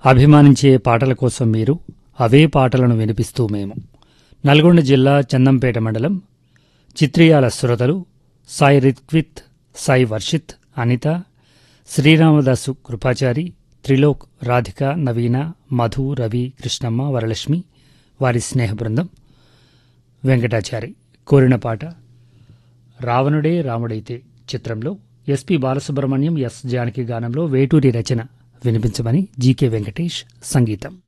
అభిమానించే పాటల కోసం మీరు అవే పాటలను వినిపిస్తూ మేము నల్గొండ జిల్లా చందంపేట మండలం చిత్రియాల శ్రోతలు సాయి రిత్విత్ సాయి వర్షిత్ అనిత శ్రీరామదాసు కృపాచారి త్రిలోక్ రాధిక నవీన మధు రవి కృష్ణమ్మ వరలక్ష్మి వారి స్నేహ బృందం వెంకటాచారి కోరిన పాట రావణుడే రాముడైతే చిత్రంలో ఎస్పి బాలసుబ్రహ్మణ్యం ఎస్ జానకి గానంలో వేటూరి రచన వినిపించమని జీకే వెంకటేష్ సంగీతం